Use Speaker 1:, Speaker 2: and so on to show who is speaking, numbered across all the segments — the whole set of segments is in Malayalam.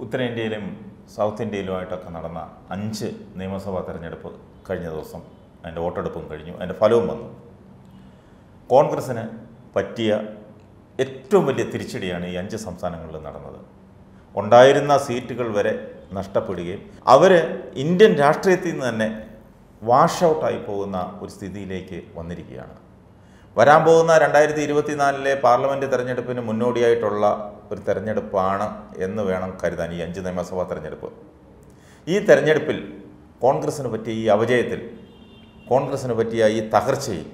Speaker 1: ഉത്തരേന്ത്യയിലും സൗത്ത് ഇന്ത്യയിലുമായിട്ടൊക്കെ നടന്ന അഞ്ച് നിയമസഭാ തെരഞ്ഞെടുപ്പ് കഴിഞ്ഞ ദിവസം അതിൻ്റെ വോട്ടെടുപ്പും കഴിഞ്ഞു അതിൻ്റെ ഫലവും വന്നു കോൺഗ്രസ്സിന് പറ്റിയ ഏറ്റവും വലിയ തിരിച്ചടിയാണ് ഈ അഞ്ച് സംസ്ഥാനങ്ങളിൽ നടന്നത് ഉണ്ടായിരുന്ന സീറ്റുകൾ വരെ നഷ്ടപ്പെടുകയും അവർ ഇന്ത്യൻ രാഷ്ട്രീയത്തിൽ നിന്ന് തന്നെ വാഷ് ഔട്ടായി പോകുന്ന ഒരു സ്ഥിതിയിലേക്ക് വന്നിരിക്കുകയാണ് വരാൻ പോകുന്ന രണ്ടായിരത്തി ഇരുപത്തിനാലിലെ പാർലമെൻറ്റ് തെരഞ്ഞെടുപ്പിന് മുന്നോടിയായിട്ടുള്ള ഒരു തെരഞ്ഞെടുപ്പാണ് എന്ന് വേണം കരുതാൻ ഈ അഞ്ച് നിയമസഭാ തെരഞ്ഞെടുപ്പ് ഈ തെരഞ്ഞെടുപ്പിൽ കോൺഗ്രസ്സിന് പറ്റിയ ഈ അപജയത്തിൽ കോൺഗ്രസ്സിന് പറ്റിയ ഈ തകർച്ചയിൽ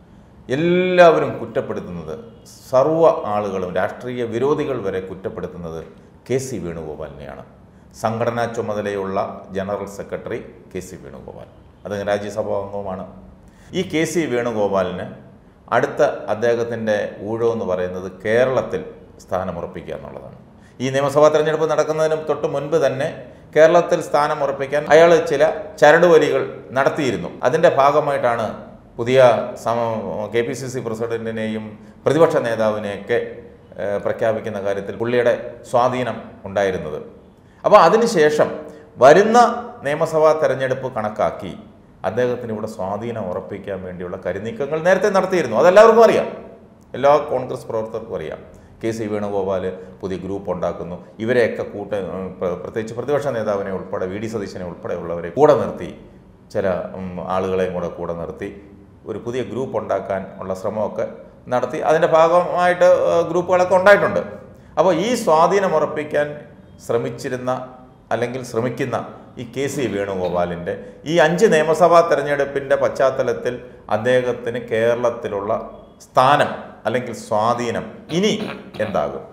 Speaker 1: എല്ലാവരും കുറ്റപ്പെടുത്തുന്നത് സർവ്വ ആളുകളും രാഷ്ട്രീയ വിരോധികൾ വരെ കുറ്റപ്പെടുത്തുന്നത് കെ സി വേണുഗോപാലിനെയാണ് സംഘടനാ ചുമതലയുള്ള general secretary K C Venugopal അദ്ദേഹം രാജ്യസഭാ അംഗവുമാണ് ഈ കെ സി വേണുഗോപാലിന് അടുത്ത അദ്ദേഹത്തിൻ്റെ ഊഴമെന്ന് പറയുന്നത് കേരളത്തിൽ സ്ഥാനമുറപ്പിക്കുക എന്നുള്ളതാണ് ഈ നിയമസഭാ തെരഞ്ഞെടുപ്പ് നടക്കുന്നതിന് തൊട്ട് മുൻപ് തന്നെ കേരളത്തിൽ സ്ഥാനമുറപ്പിക്കാൻ അയാൾ ചില ചരടുവലികൾ നടത്തിയിരുന്നു അതിൻ്റെ ഭാഗമായിട്ടാണ് പുതിയ സമ കെ പി സി സി പ്രസിഡൻറ്റിനെയും പ്രതിപക്ഷ നേതാവിനെയൊക്കെ ഏഹ്, പ്രഖ്യാപിക്കുന്ന കാര്യത്തിൽ പുള്ളിയുടെ സ്വാധീനം ഉണ്ടായിരുന്നത് അപ്പോൾ അതിനുശേഷം വരുന്ന നിയമസഭാ തെരഞ്ഞെടുപ്പ് കണക്കാക്കി അദ്ദേഹത്തിന് ഇവിടെ സ്വാധീനം ഉറപ്പിക്കാൻ വേണ്ടിയുള്ള കരുനീക്കങ്ങൾ നേരത്തെ നടത്തിയിരുന്നു അതെല്ലാവർക്കും അറിയാം എല്ലാ കോൺഗ്രസ് പ്രവർത്തകർക്കും അറിയാം കെ സി വേണുഗോപാൽ പുതിയ ഗ്രൂപ്പ് ഉണ്ടാക്കുന്നു ഇവരെയൊക്കെ കൂട്ട ഉം, പ്ര- പ്രത്യേകിച്ച് പ്രതിപക്ഷ നേതാവിനെ ഉൾപ്പെടെ വി ഡി സതീശനെ ഉൾപ്പെടെയുള്ളവരെ കൂടെ നിർത്തി ചില ഉം, ആളുകളെയും കൂടെ കൂടെ നിർത്തി ഒരു പുതിയ ഗ്രൂപ്പ് ഉണ്ടാക്കാൻ ഉള്ള ശ്രമമൊക്കെ നടത്തി അതിൻ്റെ ഭാഗമായിട്ട് ഏഹ്, ഗ്രൂപ്പുകളൊക്കെ ഉണ്ടായിട്ടുണ്ട് അപ്പോൾ ഈ സ്വാധീനം ഉറപ്പിക്കാൻ ശ്രമിച്ചിരുന്ന അല്ലെങ്കിൽ ശ്രമിക്കുന്ന ഈ കെ സി വേണുഗോപാലിൻ്റെ ഈ അഞ്ച് നിയമസഭാ തെരഞ്ഞെടുപ്പിൻ്റെ പശ്ചാത്തലത്തിൽ അദ്ദേഹത്തിന് കേരളത്തിലുള്ള സ്ഥാനം അല്ലെങ്കിൽ സ്വാധീനം ഇനി എന്താകും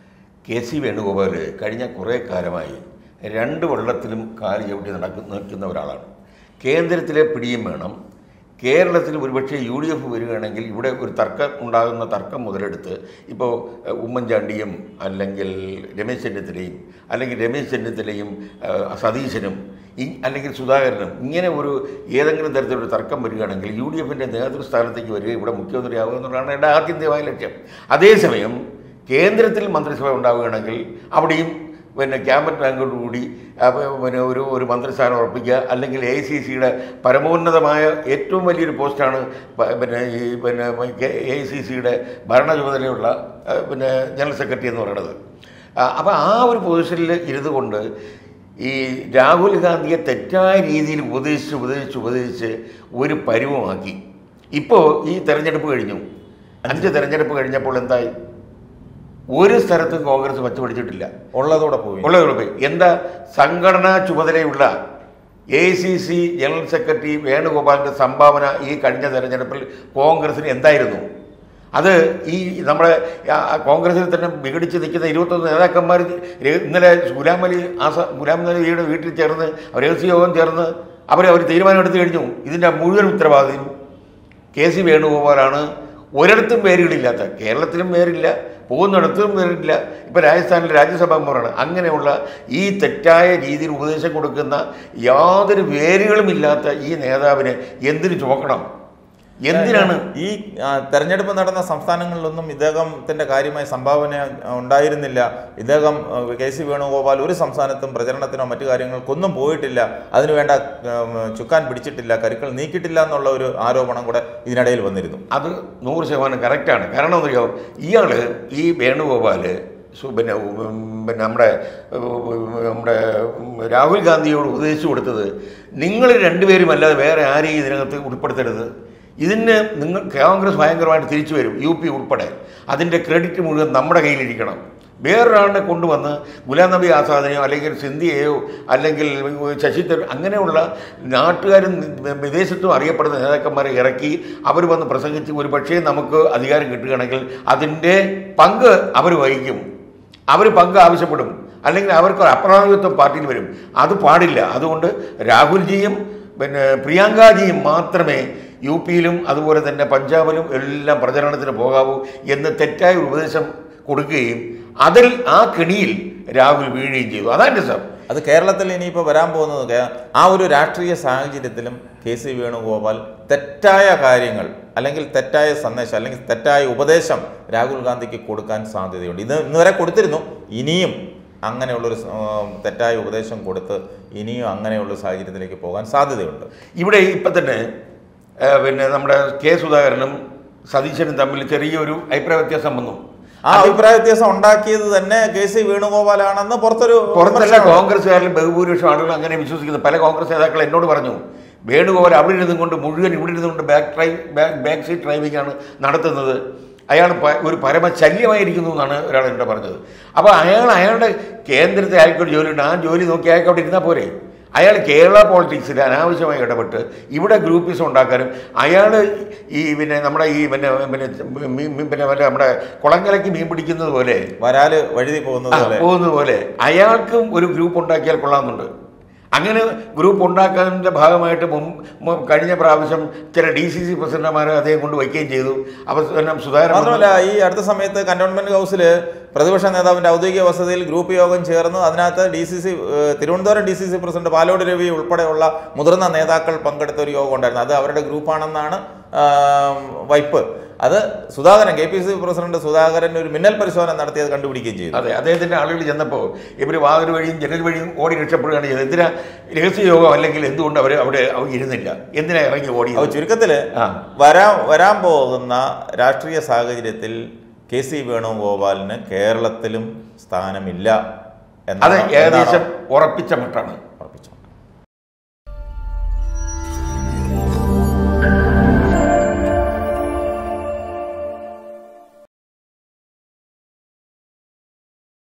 Speaker 2: കെ സി വേണുഗോപാൽ കഴിഞ്ഞ കുറേ കാലമായി രണ്ട് വെള്ളത്തിലും കാല് ചവിട്ടി നടക്കുന്ന നിൽക്കുന്ന ഒരാളാണ് കേന്ദ്രത്തിലെ പിടിയും വേണം കേരളത്തിൽ ഒരുപക്ഷെ യു ഡി എഫ് വരികയാണെങ്കിൽ ഇവിടെ ഒരു തർക്കം ഉണ്ടാകുന്ന തർക്കം മുതലെടുത്ത് ഇപ്പോൾ എഹ്, ഉമ്മൻചാണ്ടിയും അല്ലെങ്കിൽ രമേശ് ചെന്നിത്തലയും അല്ലെങ്കിൽ രമേശ് ചെന്നിത്തലയും ഏഹ്, സതീശനും ഇ- അല്ലെങ്കിൽ സുധാകരനും ഇങ്ങനെ ഒരു ഏതെങ്കിലും തരത്തിലൊരു തർക്കം വരികയാണെങ്കിൽ യു ഡി എഫിൻ്റെ നേതൃസ്ഥാനത്തേക്ക് വരിക ഇവിടെ മുഖ്യമന്ത്രിയാവുക എന്നുള്ളതാണ് എൻ്റെ ആത്യന്തികമായ ലക്ഷ്യം അതേസമയം കേന്ദ്രത്തിൽ മന്ത്രിസഭ ഉണ്ടാവുകയാണെങ്കിൽ അവിടെയും പിന്നെ ക്യാബിനറ്റ് റാങ്കോടുകൂടി അഹ് പിന്നെ ഒരു ഒരു മന്ത്രിസ്ഥാനം ഉറപ്പിക്കുക അല്ലെങ്കിൽ എ സി സിയുടെ പരമോന്നതമായ ഏറ്റവും വലിയൊരു പോസ്റ്റാണ് പ- പിന്നെ ഈ പിന്നെ എ സി സിയുടെ ഭരണ ചുമതലയുള്ള അഹ് പിന്നെ ജനറൽ സെക്രട്ടറി എന്ന് പറയുന്നത് അപ്പോൾ ആ ഒരു പൊസിഷനിൽ ഇരുന്നു കൊണ്ട് ഈ രാഹുൽ ഗാന്ധിയെ തെറ്റായ രീതിയിൽ ഉപദേശിച്ച് ഉപദേശിച്ച് ഉപദേശിച്ച് ഒരു പരുവമാക്കി ഇപ്പോൾ ഈ തെരഞ്ഞെടുപ്പ് കഴിഞ്ഞു അഞ്ച് തെരഞ്ഞെടുപ്പ് കഴിഞ്ഞപ്പോൾ എന്തായി ഒരു സ്ഥലത്തും കോൺഗ്രസ് പച്ചപിടിച്ചിട്ടില്ല
Speaker 1: ഉള്ളതോടെ പോയി
Speaker 2: ഉള്ളതുള്ളൂ എന്താ സംഘടനാ ചുമതലയുള്ള A C C general secretary വേണുഗോപാലിൻ്റെ സംഭാവന ഈ കഴിഞ്ഞ തെരഞ്ഞെടുപ്പിൽ കോൺഗ്രസിന് എന്തായിരുന്നു അത് ഈ നമ്മുടെ ആ, കോൺഗ്രസിൽ തന്നെ വിഘടിച്ച് നിൽക്കുന്ന ഇരുപത്തൊന്ന് നേതാക്കന്മാർ രെ- ഇന്നലെ ഗുലാം അലി ആസ ഗുലാം നബിയുടെ വീട്ടിൽ ചേർന്ന് രഹസ്യ യോഗം ചേർന്ന് അവർ അവർ തീരുമാനമെടുത്തു കഴിഞ്ഞു ഇതിൻ്റെ മുഴുവൻ ഉത്തരവാദിയും കെ സി വേണുഗോപാലാണ് ഒരിടത്തും പേരുകളില്ലാത്ത കേരളത്തിലും പേരില്ല പോകുന്നിടത്തും പേരില്ല ഇപ്പോൾ രാജസ്ഥാനിൽ രാജ്യസഭാ മെമ്പറാണ് അങ്ങനെയുള്ള ഈ തെറ്റായ രീതിയിൽ ഉപദേശം കൊടുക്കുന്ന യാതൊരു വേരുകളുമില്ലാത്ത ഈ നേതാവിനെ എന്തിനു ചുമക്കണം എന്തിനാണ്
Speaker 1: ഈ ആ, തെരഞ്ഞെടുപ്പ് നടന്ന സംസ്ഥാനങ്ങളിലൊന്നും ഇദ്ദേഹത്തിന്റെ കാര്യമായ സംഭാവന ഉണ്ടായിരുന്നില്ല ഇദ്ദേഹം ആ, കെ സി വേണുഗോപാൽ ഒരു സംസ്ഥാനത്തും പ്രചരണത്തിനോ മറ്റു കാര്യങ്ങൾക്കൊന്നും പോയിട്ടില്ല അതിനുവേണ്ട ഉം, ചുക്കാൻ പിടിച്ചിട്ടില്ല കരുക്കൾ നീക്കിയിട്ടില്ല എന്നുള്ള ഒരു ആരോപണം കൂടെ ഇതിനിടയിൽ വന്നിരുന്നു
Speaker 2: അത് നൂറ് ശതമാനം കറക്റ്റാണ് കാരണം എന്നറിയോ ഇയാൾ ഈ വേണുഗോപാൽ സു- പിന്നെ ഉം, പിന്നെ നമ്മുടെ ഉം, നമ്മുടെ ഉം, രാഹുൽ ഗാന്ധിയോട് ഉപദേശിച്ചു കൊടുത്തത് നിങ്ങൾ രണ്ടുപേരും അല്ലാതെ വേറെ ആരെയും ഇതിനകത്ത് ഉൾപ്പെടുത്തരുത് ഇതിന് നിങ്ങൾ കോൺഗ്രസ് ഭയങ്കരമായിട്ട് തിരിച്ചു വരും യു പി ഉൾപ്പെടെ അതിൻ്റെ ക്രെഡിറ്റ് മുഴുവൻ നമ്മുടെ കയ്യിലിരിക്കണം വേറൊരാളിനെ കൊണ്ടുവന്ന് ഗുലാം നബി ആസാദിനെയോ അല്ലെങ്കിൽ സിന്ധിയെയോ അല്ലെങ്കിൽ ശശി തരൂർ അങ്ങനെയുള്ള നാട്ടുകാരും വിദേശത്തും അറിയപ്പെടുന്ന നേതാക്കന്മാരെ ഇറക്കി അവർ വന്ന് പ്രസംഗിച്ച് ഒരു പക്ഷേ നമുക്ക് അധികാരം കിട്ടുകയാണെങ്കിൽ അതിൻ്റെ പങ്ക് അവർ വഹിക്കും അവർ പങ്ക് ആവശ്യപ്പെടും അല്ലെങ്കിൽ അവർക്ക് ഒരു അപ്രാധിത്വം പാർട്ടിയിൽ വരും അത് പാടില്ല അതുകൊണ്ട് രാഹുൽജിയും പിന്നെ പ്രിയങ്കാജിയും മാത്രമേ യു പിയിലും അതുപോലെ തന്നെ പഞ്ചാബിലും എല്ലാം പ്രചരണത്തിന് പോകാവൂ എന്ന് തെറ്റായ ഒരു ഉപദേശം കൊടുക്കുകയും അതിൽ ആ കെണിയിൽ രാഹുൽ വീഴുകയും ചെയ്തു അതാണ് സാർ
Speaker 1: അത് കേരളത്തിൽ ഇനിയിപ്പോൾ വരാൻ പോകുന്നത് കേ- ആ ഒരു രാഷ്ട്രീയ സാഹചര്യത്തിലും കെ സി വേണുഗോപാൽ തെറ്റായ കാര്യങ്ങൾ അല്ലെങ്കിൽ തെറ്റായ സന്ദേശം അല്ലെങ്കിൽ തെറ്റായ ഉപദേശം രാഹുൽ ഗാന്ധിക്ക് കൊടുക്കാൻ സാധ്യതയുണ്ട് ഇത് ഇന്നുവരെ കൊടുത്തിരുന്നു ഇനിയും അങ്ങനെയുള്ളൊരു സ- ഉം, തെറ്റായ ഉപദേശം കൊടുത്ത് ഇനിയും അങ്ങനെയുള്ള സാഹചര്യത്തിലേക്ക് പോകാൻ സാധ്യതയുണ്ട്
Speaker 2: ഇവിടെ ഇപ്പം തന്നെ ആ, പിന്നെ നമ്മുടെ കെ സുധാകരനും സതീശനും തമ്മിൽ ചെറിയൊരു അഭിപ്രായ വ്യത്യാസം വന്നു
Speaker 1: ആ അഭിപ്രായ വ്യത്യാസം ഉണ്ടാക്കിയത് തന്നെ കെ സി വേണുഗോപാലാണെന്ന് പുറത്തൊരു
Speaker 2: പുറത്തല്ല
Speaker 1: വിമർശനമുണ്ട്.
Speaker 2: കോൺഗ്രസ്സുകാരിൽ ബഹുഭൂരിപക്ഷം ആളുകൾ അങ്ങനെ വിശ്വസിക്കുന്നു പല കോൺഗ്രസ് നേതാക്കൾ എന്നോട് പറഞ്ഞു വേണുഗോപാൽ അവിടെ ഇരുന്നും കൊണ്ട് മുഴുവൻ ഇവിടെ ഇരുന്നുകൊണ്ട് back drive back seat driving ആണ് നടത്തുന്നത് അയാൾ പ- ഒരു പരമ ശല്യമായിരിക്കുന്നു എന്നാണ് ഒരാൾ എന്നോട് പറഞ്ഞത് അപ്പോൾ അയാൾ അയാളുടെ കേന്ദ്രത്തിൽ അയാൾക്കൊരു ജോലിയുണ്ട് ആ ജോലി നോക്കി അയാൾക്ക് അവിടെ ഇരുന്നാൽ പോരെ അയാൾ കേരള പോളിറ്റിക്സിൽ അനാവശ്യമായി ഇടപെട്ട് ഇവിടെ ഗ്രൂപ്പീസ് ഉണ്ടാക്കാനും അയാൾ ഈ പിന്നെ നമ്മുടെ ഈ പിന്നെ പിന്നെ മീൻ- മീൻ- പിന്നെ മറ്റേ നമ്മുടെ കുളങ്കലയ്ക്ക് മീൻ പിടിക്കുന്നത് പോലെ
Speaker 1: വരാല് വഴുതി പോകുന്നത്
Speaker 2: ആ,
Speaker 1: പോലെ
Speaker 2: പോകുന്നത് പോലെ അയാൾക്കും ഒരു ഗ്രൂപ്പ് ഉണ്ടാക്കിയാൽ കൊള്ളാമെന്നുണ്ട് അങ്ങനെ ഗ്രൂപ്പ് ഉണ്ടാക്കാൻ്റെ ഭാഗമായിട്ട് മുമ്പ് മു- കഴിഞ്ഞ പ്രാവശ്യം ചില ഡി സി സി പ്രസിഡന്റുമാരെ അദ്ദേഹം കൊണ്ട് വയ്ക്കുകയും ചെയ്തു അവസാനം സുധാകരൻ
Speaker 1: മാത്രമല്ല ഈ അടുത്ത സമയത്ത് കന്റോൺമെന്റ് ഹൗസിൽ പ്രതിപക്ഷ നേതാവിന്റെ ഔദ്യോഗിക വസതിയിൽ ഗ്രൂപ്പ് യോഗം ചേർന്ന് അതിനകത്ത് D C C Thiruvananthapuram D C C president Palode Ravi ഉൾപ്പെടെയുള്ള മുതിർന്ന നേതാക്കൾ പങ്കെടുത്ത ഒരു യോഗം ഉണ്ടായിരുന്നു അത് അവരുടെ ഗ്രൂപ്പാണെന്നാണ് ആ, വൈപ്പ് അത് Sudhakaran K P C president Sudhakaran ഒരു മിന്നൽ പരിശോധന നടത്തി അത് കണ്ടുപിടിക്കുകയും ചെയ്തു
Speaker 2: അതെ അദ്ദേഹത്തിൻ്റെ ആളുകൾ ചെന്നപ്പോൾ ഇവർ വാതിൽ വഴിയും ജനൽ വഴിയും ഓടി രക്ഷപ്പെടുകയാണ് ചെയ്തത് എന്തിനാ രഹസ്യ യോഗം അല്ലെങ്കിൽ എന്തുകൊണ്ട് അവർ അവിടെ അവർ ഇരുന്നില്ല എന്തിനാ ഇറങ്ങി
Speaker 1: അപ്പോൾ
Speaker 2: ഓടിയത്
Speaker 1: ചുരുക്കത്തിൽ
Speaker 2: ആ.
Speaker 1: വരാൻ വരാൻ പോകുന്ന രാഷ്ട്രീയ സാഹചര്യത്തിൽ കെ സി വേണുഗോപാലിന് കേരളത്തിലും സ്ഥാനമില്ല
Speaker 2: അത്
Speaker 1: എന്നാണ്
Speaker 2: ഏകദേശം ഉറപ്പിച്ച മട്ടാണ്